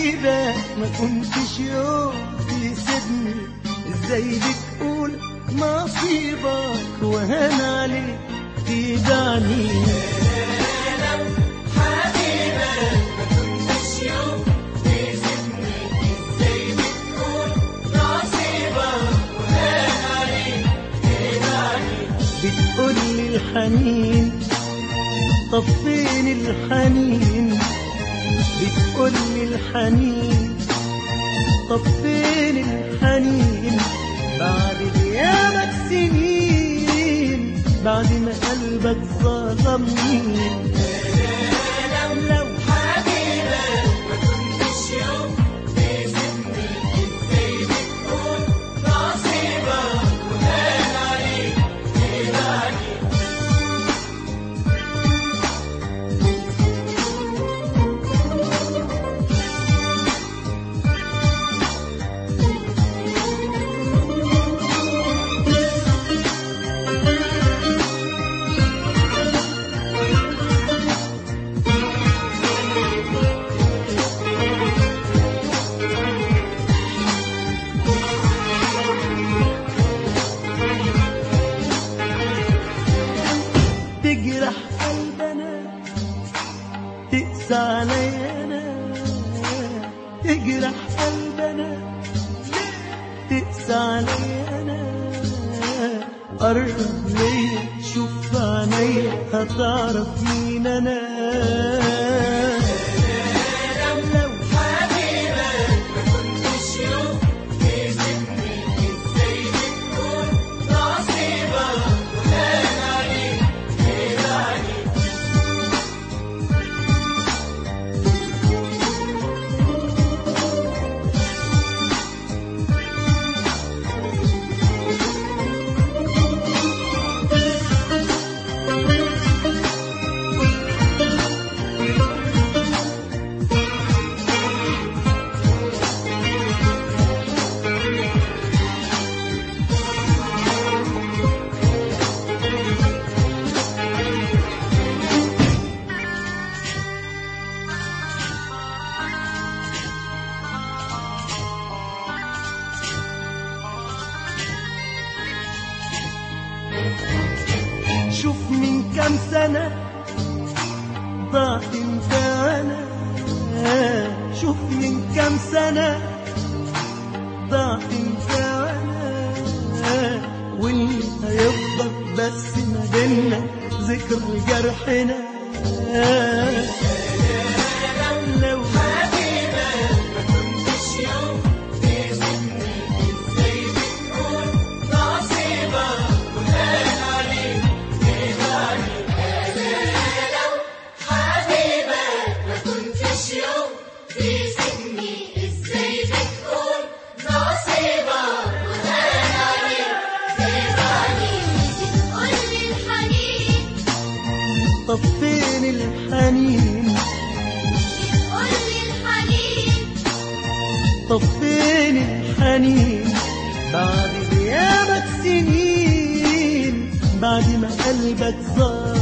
حبيبك ما كنتش يوم تسيبني ازاي بتقول نصيبك وهان عليك تدعني بتقول لي الحنين طب فين الحنين بتقول لي الحنين طب فين الحنين بعد غيابك سنين بعد ما قلبك ظلمني لو تجرح قلبنا تقسى علينا تجرح قلبنا تقسى علينا قرب ليا شوف عينيا هتعرف مين انا لو شوف من كام سنة ضاعت انت وانا شوف من كام سنة ضاعت انت وانا واللي هيفضل بس ما بينا ذكر جرحنا لو طب فين الحنين طب فين الحنين بعد غيابك سنين بعد ما قلبك ظهر